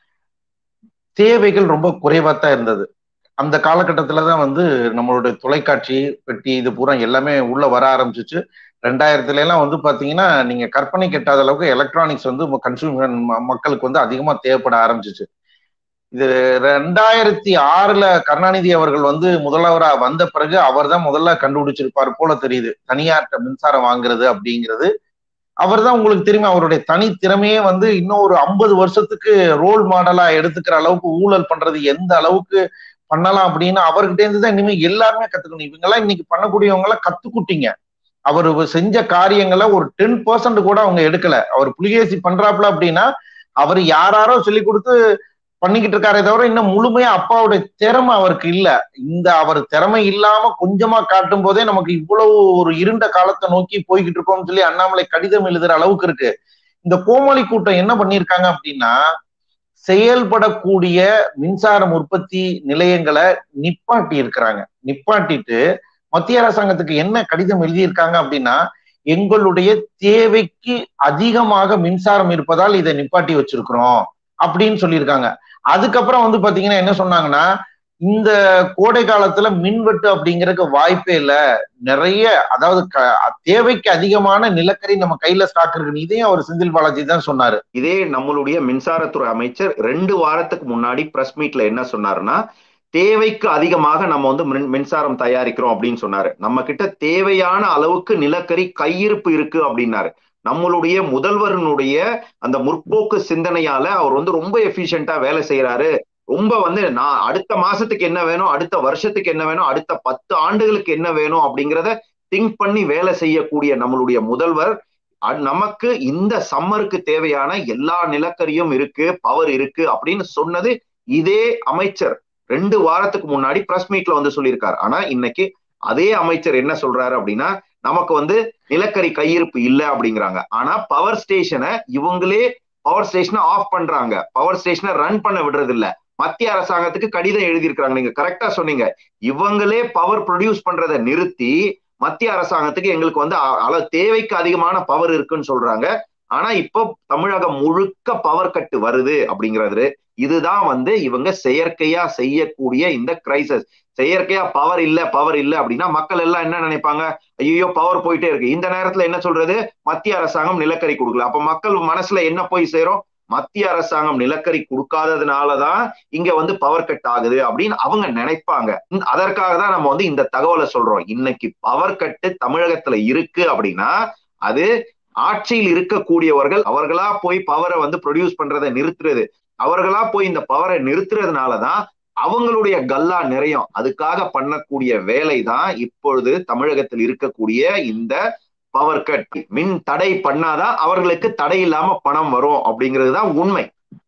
தேவைகள் ரொம்ப குறைவா தான் இருந்தது அந்த காலகட்டத்துல தான் வந்து நம்மளுடைய தொலைக்காட்சி பெட்டி இது பூரா எல்லாமே உள்ள வர ஆரம்பிச்சிச்சு ரெண்டாயிரத்துல எல்லாம் வந்து பாத்தீங்கன்னா நீங்க கற்பனை கெட்டாத அளவுக்கு எலக்ட்ரானிக்ஸ் வந்து கன்சூமர் மக்களுக்கு வந்து அதிகமா தேவைப்பட ஆரம்பிச்சிச்சு இது ரெண்டாயிரத்தி ஆறுல கருணாநிதி அவர்கள் வந்து முதல்வரா வந்த பிறகு அவர் தான் முதல்ல கண்டுபிடிச்சிருப்பார் போல தெரியுது தனியார்ட்ட மின்சாரம் வாங்குறது அப்படிங்கிறது அவர் தான் உங்களுக்கு தெரியுமா அவருடைய தனி திறமையே வந்து இன்னும் ஒரு ஐம்பது வருஷத்துக்கு ரோல் மாடலா எடுத்துக்கிற அளவுக்கு ஊழல் பண்றது எந்த அளவுக்கு பண்ணலாம் அப்படின்னு அவர்கிட்ட இருந்து தான் இனிமே எல்லாருமே கத்துக்கணும் இவங்க எல்லாம் இன்னைக்கு பண்ணக்கூடியவங்க எல்லாம் கத்துக்குட்டிங்க அவர் செஞ்ச காரியங்களை ஒரு டென் பர்சன்ட் கூட அவங்க எடுக்கல அவர் புலிகேசி பண்றாப்ல அப்படின்னா அவர் யாராரோ சொல்லி கொடுத்து பண்ணிக்கிட்டு இருக்காரே தவிர இன்னும் முழுமையா அப்பாவுடைய திறமை அவருக்கு இல்ல இந்த அவர் திறமை இல்லாம கொஞ்சமா காட்டும் போதே நமக்கு இவ்வளவு ஒரு இருண்ட காலத்தை நோக்கி போய்கிட்டு இருக்கோம்னு சொல்லி அண்ணாமலை கடிதம் எழுதுற அளவுக்கு இருக்கு இந்த கோமாளி கூட்டம் என்ன பண்ணிருக்காங்க அப்படின்னா செயல்படக்கூடிய மின்சாரம் உற்பத்தி நிலையங்களை நிப்பாட்டி இருக்கிறாங்க நிப்பாட்டிட்டு மத்திய அரசாங்கத்துக்கு என்ன கடிதம் எழுதியிருக்காங்க அப்படின்னா எங்களுடைய தேவைக்கு அதிகமாக மின்சாரம் இருப்பதால் இதை நிப்பாட்டி வச்சிருக்கிறோம் அப்படின்னு சொல்லியிருக்காங்க அதுக்கப்புறம் வந்து பாத்தீங்கன்னா என்ன சொன்னாங்கன்னா இந்த கோடை காலத்துல மின்வெட்டு அப்படிங்கறதுக்கு வாய்ப்பே இல்லை நிறைய அதாவது தேவைக்கு அதிகமான நிலக்கரி நம்ம கையில ஸ்டாக் இருக்கு இதையும் அவர் செந்தில் பாலாஜி தான் சொன்னாரு இதே நம்மளுடைய மின்சாரத்துறை அமைச்சர் ரெண்டு வாரத்துக்கு முன்னாடி பிரஸ் மீட்ல என்ன சொன்னாருன்னா தேவைக்கு அதிகமாக நம்ம வந்து மின்சாரம் தயாரிக்கிறோம் அப்படின்னு சொன்னாரு நம்ம கிட்ட தேவையான அளவுக்கு நிலக்கரி கையிருப்பு இருக்கு அப்படின்னாரு நம்மளுடைய முதல்வரனுடைய அந்த முற்போக்கு சிந்தனையால அவர் வந்து ரொம்ப எஃபிஷியண்டா வேலை செய்யறாரு ரொம்ப வந்து நான் அடுத்த மாசத்துக்கு என்ன வேணும் அடுத்த வருஷத்துக்கு என்ன வேணும் அடுத்த பத்து ஆண்டுகளுக்கு என்ன வேணும் அப்படிங்கிறத திங்க் பண்ணி வேலை செய்யக்கூடிய நம்மளுடைய முதல்வர் நமக்கு இந்த சம்மருக்கு தேவையான எல்லா நிலக்கரியும் இருக்கு பவர் இருக்கு அப்படின்னு சொன்னது இதே அமைச்சர் ரெண்டு வாரத்துக்கு முன்னாடி பிரஸ் மீட்ல வந்து சொல்லியிருக்காரு ஆனா இன்னைக்கு அதே அமைச்சர் என்ன சொல்றாரு அப்படின்னா நமக்கு வந்து நிலக்கரி கையிருப்பு இல்ல அப்படிங்கிறாங்க ஆனா பவர் ஸ்டேஷனை இவங்களே பவர் ஸ்டேஷனை ஆஃப் பண்றாங்க பவர் ஸ்டேஷனை ரன் பண்ண விடுறது இல்ல மத்திய அரசாங்கத்துக்கு கடிதம் எழுதியிருக்கிறாங்க நீங்க கரெக்டா சொன்னீங்க இவங்களே பவர் ப்ரொடியூஸ் பண்றதை நிறுத்தி மத்திய அரசாங்கத்துக்கு எங்களுக்கு வந்து அளவு தேவைக்கு அதிகமான பவர் இருக்குன்னு சொல்றாங்க ஆனா இப்போ தமிழகம் முழுக்க பவர் கட்டு வருது அப்படிங்கிறது இதுதான் வந்து இவங்க செயற்கையா செய்யக்கூடிய இந்த கிரைசஸ் செயற்கையா பவர் இல்ல பவர் இல்ல அப்படின்னா மக்கள் எல்லாம் என்ன நினைப்பாங்க ஐயோ பவர் போயிட்டே இருக்கு இந்த நேரத்துல என்ன சொல்றது மத்திய அரசாங்கம் நிலக்கரி கொடுக்கல அப்ப மக்கள் மனசுல என்ன போய் சேரும் மத்திய அரசாங்கம் நிலக்கரி கொடுக்காததுனாலதான் இங்க வந்து பவர் கட் ஆகுது அப்படின்னு அவங்க நினைப்பாங்க அதற்காக தான் நம்ம வந்து இந்த தகவலை சொல்றோம் இன்னைக்கு பவர் கட்டு தமிழகத்துல இருக்கு அப்படின்னா அது ஆட்சியில் இருக்கக்கூடியவர்கள் அவர்களா போய் பவரை வந்து ப்ரொடியூஸ் பண்றதை நிறுத்துறது அவர்களா போய் இந்த பவரை நிறுத்துறதுனாலதான் அவங்களுடைய கல்லா நிறையும் அதுக்காக பண்ணக்கூடிய வேலை தான் இப்பொழுது தமிழகத்தில் இருக்கக்கூடிய இந்த பவர் கட் மின் தடை பண்ணாதான் அவர்களுக்கு தடை இல்லாம பணம் வரும் அப்படிங்கிறது தான் உண்மை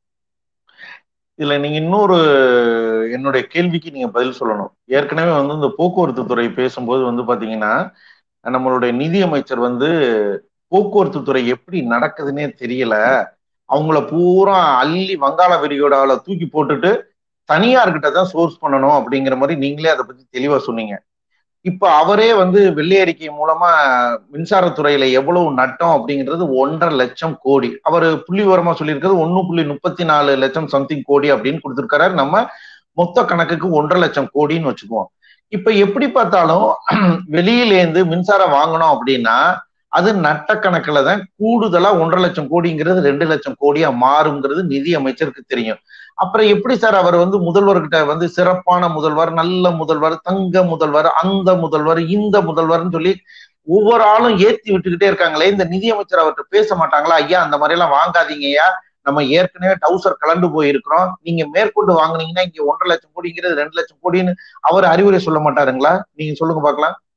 இதுல நீங்க இன்னொரு என்னுடைய கேள்விக்கு நீங்க பதில் சொல்லணும் ஏற்கனவே வந்து இந்த போக்குவரத்து துறை பேசும்போது வந்து பாத்தீங்கன்னா நம்மளுடைய நிதி அமைச்சர் வந்து போக்குவரத்து துறை எப்படி நடக்குதுன்னே தெரியல அவங்கள பூரா அள்ளி வங்காள விரிகுடாவில தூக்கி போட்டுட்டு தனியார்கிட்ட தான் சோர்ஸ் பண்ணணும் அப்படிங்கிற மாதிரி நீங்களே அதை பத்தி தெளிவா சொன்னீங்க இப்ப அவரே வந்து வெள்ளை அறிக்கை மூலமா மின்சாரத்துறையில எவ்வளவு நட்டம் அப்படிங்கிறது ஒன்றரை லட்சம் கோடி அவர் புள்ளி விவரமா சொல்லியிருக்கிறது ஒன்னு புள்ளி முப்பத்தி நாலு லட்சம் சம்திங் கோடி அப்படின்னு கொடுத்துருக்காரு நம்ம மொத்த கணக்குக்கு ஒன்றரை லட்சம் கோடின்னு வச்சுக்குவோம் இப்ப எப்படி பார்த்தாலும் வெளியிலேருந்து மின்சாரம் வாங்கணும் அப்படின்னா அது நட்ட கணக்குல தான் கூடுதலா ஒன்றரை லட்சம் கோடிங்கிறது ரெண்டு லட்சம் கோடியா மாறுங்கிறது நிதி அமைச்சருக்கு தெரியும் அப்புறம் எப்படி சார் அவர் வந்து முதல்வர்கிட்ட வந்து சிறப்பான முதல்வர் நல்ல முதல்வர் தங்க முதல்வர் அந்த முதல்வர் இந்த முதல்வர்னு சொல்லி ஒவ்வொரு ஆளும் ஏத்தி விட்டுக்கிட்டே இருக்காங்களே இந்த நிதி அமைச்சர் அவர்கிட்ட பேச மாட்டாங்களா ஐயா அந்த மாதிரி எல்லாம் வாங்காதீங்கய்யா நம்ம ஏற்கனவே டவுசர் கலண்டு போயிருக்கிறோம் நீங்க மேற்கொண்டு வாங்குனீங்கன்னா இங்க ஒன்றரை லட்சம் கோடிங்கிறது ரெண்டு லட்சம் கோடின்னு அவர் அறிவுரை சொல்ல மாட்டாருங்களா நீங்க சொல்லுங்க பாக்கலாம்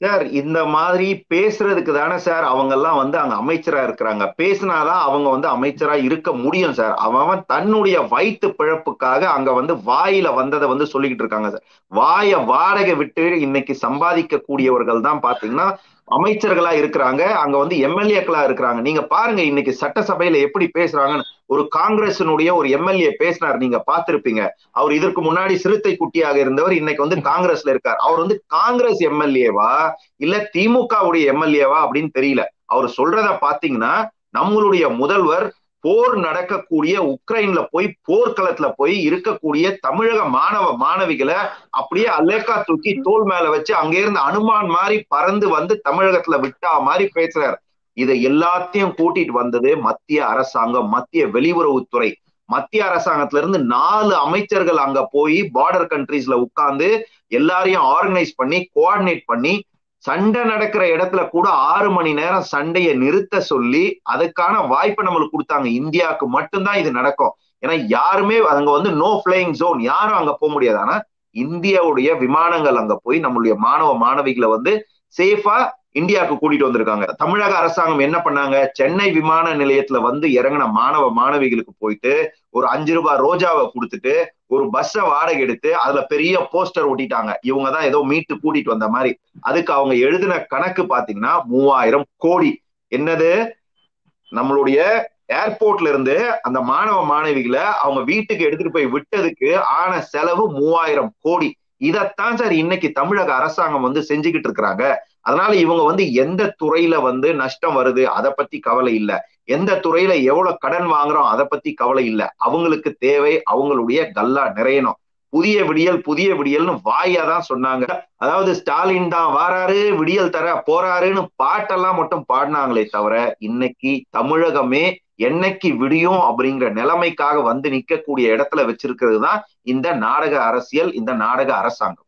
சார் இந்த மாதிரி பேசுறதுக்கு தானே சார் அவங்க எல்லாம் வந்து அங்க அமைச்சரா இருக்கிறாங்க பேசினாதான் அவங்க வந்து அமைச்சரா இருக்க முடியும் சார் அவன் தன்னுடைய வயிற்று பிழப்புக்காக அங்க வந்து வாயில வந்ததை வந்து சொல்லிக்கிட்டு இருக்காங்க சார் வாய வாடகை விட்டு இன்னைக்கு சம்பாதிக்க கூடியவர்கள் தான் பாத்தீங்கன்னா அமைச்சர்களா இருக்கிறாங்க அங்க வந்து எம்எல்ஏக்களா இருக்கிறாங்க நீங்க பாருங்க இன்னைக்கு சட்டசபையில எப்படி பேசுறாங்கன்னு ஒரு காங்கிரசினுடைய ஒரு எம்எல்ஏ பேசினார் நீங்க பார்த்திருப்பீங்க அவர் இதற்கு முன்னாடி சிறுத்தை குட்டியாக இருந்தவர் இன்னைக்கு வந்து காங்கிரஸ்ல இருக்கார் அவர் வந்து காங்கிரஸ் எம்எல்ஏவா இல்ல திமுகவுடைய எம்எல்ஏவா அப்படின்னு தெரியல அவர் சொல்றத பாத்தீங்கன்னா நம்மளுடைய முதல்வர் போர் நடக்கக்கூடிய உக்ரைன்ல போய் போர்க்களத்துல போய் இருக்கக்கூடிய தமிழக மாணவ மாணவிகளை அப்படியே அலேக்கா தூக்கி தோல் மேல வச்சு அங்க இருந்து அனுமான் மாதிரி பறந்து வந்து தமிழகத்துல விட்டா மாதிரி பேசுறாரு இதை எல்லாத்தையும் கூட்டிட்டு வந்தது மத்திய அரசாங்கம் மத்திய வெளியுறவுத்துறை மத்திய அரசாங்கத்துல இருந்து நாலு அமைச்சர்கள் அங்க போய் பார்டர் கண்ட்ரீஸ்ல உட்கார்ந்து எல்லாரையும் ஆர்கனைஸ் பண்ணி கோஆர்டினேட் பண்ணி சண்டை நடக்கிற இடத்துல கூட ஆறு மணி நேரம் சண்டையை நிறுத்த சொல்லி அதுக்கான வாய்ப்பை நம்மளுக்கு கொடுத்தாங்க இந்தியாவுக்கு மட்டும்தான் இது நடக்கும் ஏன்னா யாருமே அங்க வந்து நோ பிளேயிங் ஜோன் யாரும் அங்க போக முடியாது ஆனா இந்தியாவுடைய விமானங்கள் அங்க போய் நம்மளுடைய மாணவ மாணவிகளை வந்து சேஃபா இந்தியாவுக்கு கூட்டிட்டு வந்திருக்காங்க தமிழக அரசாங்கம் என்ன பண்ணாங்க சென்னை விமான நிலையத்துல வந்து இறங்கின மாணவ மாணவிகளுக்கு போயிட்டு ஒரு அஞ்சு ரூபாய் ரோஜாவை கொடுத்துட்டு ஒரு பஸ்ஸை வாடகை எடுத்து அதுல பெரிய போஸ்டர் ஒட்டிட்டாங்க இவங்க தான் ஏதோ மீட்டு கூட்டிட்டு வந்த மாதிரி அதுக்கு அவங்க எழுதின கணக்கு பாத்தீங்கன்னா மூவாயிரம் கோடி என்னது நம்மளுடைய ஏர்போர்ட்ல இருந்து அந்த மாணவ மாணவிகளை அவங்க வீட்டுக்கு எடுத்துட்டு போய் விட்டதுக்கு ஆன செலவு மூவாயிரம் கோடி இதத்தான் சார் இன்னைக்கு தமிழக அரசாங்கம் வந்து செஞ்சுக்கிட்டு இருக்கிறாங்க அதனால இவங்க வந்து எந்த துறையில வந்து நஷ்டம் வருது அதை பத்தி கவலை இல்லை எந்த துறையில எவ்வளவு கடன் வாங்குறோம் அதை பத்தி கவலை இல்லை அவங்களுக்கு தேவை அவங்களுடைய கல்லா நிறையணும் புதிய விடியல் புதிய விடியல்னு வாயா தான் சொன்னாங்க அதாவது ஸ்டாலின் தான் வாராரு விடியல் தர போறாருன்னு பாட்டெல்லாம் மட்டும் பாடினாங்களே தவிர இன்னைக்கு தமிழகமே என்னைக்கு விடியும் அப்படிங்கிற நிலைமைக்காக வந்து நிக்கக்கூடிய இடத்துல வச்சிருக்கிறது தான் இந்த நாடக அரசியல் இந்த நாடக அரசாங்கம்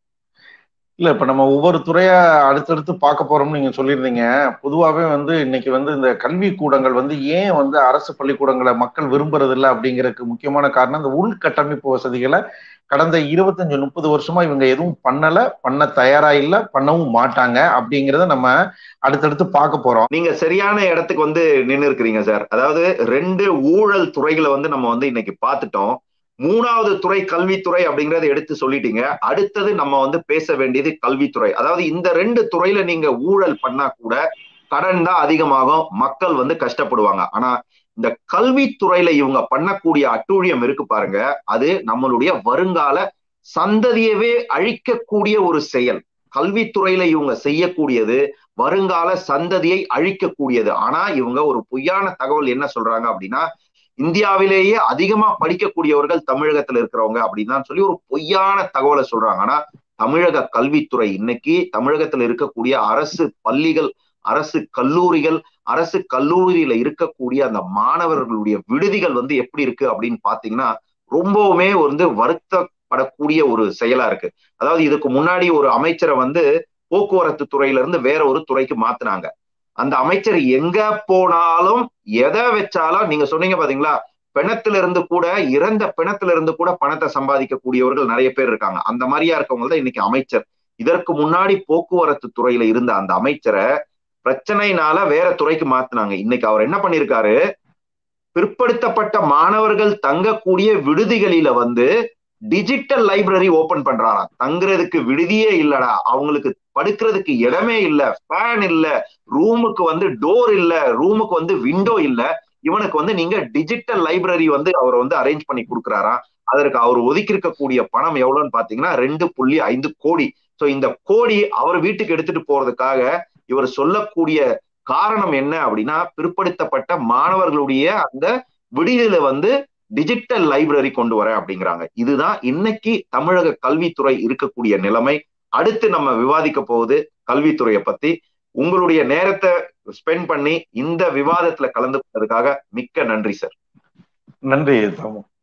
இல்ல இப்ப நம்ம ஒவ்வொரு துறையா அடுத்தடுத்து பார்க்க போறோம்னு நீங்க சொல்லியிருந்தீங்க பொதுவாகவே வந்து இன்னைக்கு வந்து இந்த கல்வி கூடங்கள் வந்து ஏன் வந்து அரசு பள்ளிக்கூடங்களை மக்கள் விரும்புறது இல்லை அப்படிங்கிறதுக்கு முக்கியமான காரணம் இந்த உள்கட்டமைப்பு வசதிகளை கடந்த இருபத்தஞ்சு முப்பது வருஷமா இவங்க எதுவும் பண்ணல பண்ண தயாரா இல்ல பண்ணவும் மாட்டாங்க அப்படிங்கிறத நம்ம அடுத்தடுத்து பார்க்க போறோம் நீங்க சரியான இடத்துக்கு வந்து நின்று இருக்கிறீங்க சார் அதாவது ரெண்டு ஊழல் துறைகளை வந்து நம்ம வந்து இன்னைக்கு பார்த்துட்டோம் மூணாவது துறை கல்வித்துறை அப்படிங்கறத எடுத்து சொல்லிட்டீங்க அடுத்தது நம்ம வந்து பேச வேண்டியது கல்வித்துறை அதாவது இந்த ரெண்டு துறையில நீங்க ஊழல் பண்ணா கூட கடன் தான் அதிகமாகும் மக்கள் வந்து கஷ்டப்படுவாங்க ஆனா இந்த கல்வித்துறையில இவங்க பண்ணக்கூடிய அட்டூழியம் இருக்கு பாருங்க அது நம்மளுடைய வருங்கால சந்ததியவே அழிக்கக்கூடிய ஒரு செயல் கல்வித்துறையில இவங்க செய்யக்கூடியது வருங்கால சந்ததியை அழிக்கக்கூடியது ஆனா இவங்க ஒரு பொய்யான தகவல் என்ன சொல்றாங்க அப்படின்னா இந்தியாவிலேயே அதிகமா படிக்கக்கூடியவர்கள் தமிழகத்துல இருக்கிறவங்க அப்படின்னு தான் சொல்லி ஒரு பொய்யான தகவலை சொல்றாங்க ஆனா தமிழக கல்வித்துறை இன்னைக்கு தமிழகத்துல இருக்கக்கூடிய அரசு பள்ளிகள் அரசு கல்லூரிகள் அரசு கல்லூரியில இருக்கக்கூடிய அந்த மாணவர்களுடைய விடுதிகள் வந்து எப்படி இருக்கு அப்படின்னு பாத்தீங்கன்னா ரொம்பவுமே வந்து வருத்தப்படக்கூடிய ஒரு செயலா இருக்கு அதாவது இதுக்கு முன்னாடி ஒரு அமைச்சரை வந்து போக்குவரத்து துறையில இருந்து வேற ஒரு துறைக்கு மாத்தினாங்க அந்த அமைச்சர் எங்க போனாலும் எதை வச்சாலும் நீங்க சொன்னீங்க பாத்தீங்களா பிணத்துல இருந்து கூட இறந்த பிணத்துல இருந்து கூட பணத்தை சம்பாதிக்கக்கூடியவர்கள் நிறைய பேர் இருக்காங்க அந்த மாதிரியா இருக்கவங்க தான் இன்னைக்கு அமைச்சர் இதற்கு முன்னாடி போக்குவரத்து துறையில இருந்த அந்த அமைச்சரை பிரச்சனைனால வேற துறைக்கு மாத்தினாங்க இன்னைக்கு அவர் என்ன பண்ணிருக்காரு பிற்படுத்தப்பட்ட மாணவர்கள் தங்கக்கூடிய விடுதிகளில வந்து டிஜிட்டல் லைப்ரரி ஓபன் பண்றாராம் தங்குறதுக்கு விடுதியே இல்லடா அவங்களுக்கு படுக்கிறதுக்கு இடமே இல்ல ஃபேன் இல்ல ரூமுக்கு வந்து டோர் இல்ல ரூமுக்கு வந்து விண்டோ இல்ல இவனுக்கு வந்து நீங்க டிஜிட்டல் லைப்ரரி வந்து அவர் வந்து அரேஞ்ச் பண்ணி கொடுக்குறாராம் அதற்கு அவர் ஒதுக்கி இருக்கக்கூடிய பணம் எவ்வளவுன்னு பாத்தீங்கன்னா ரெண்டு புள்ளி ஐந்து கோடி சோ இந்த கோடி அவர் வீட்டுக்கு எடுத்துட்டு போறதுக்காக இவர் சொல்லக்கூடிய காரணம் என்ன அப்படின்னா பிற்படுத்தப்பட்ட மாணவர்களுடைய அந்த விடுதியில வந்து டிஜிட்டல் லைப்ரரி கொண்டு வர அப்படிங்கிறாங்க இதுதான் இன்னைக்கு தமிழக கல்வித்துறை இருக்கக்கூடிய நிலைமை அடுத்து நம்ம விவாதிக்க போகுது கல்வித்துறையை பத்தி உங்களுடைய நேரத்தை ஸ்பெண்ட் பண்ணி இந்த விவாதத்துல கலந்து கொண்டதுக்காக மிக்க நன்றி சார் நன்றி தாமு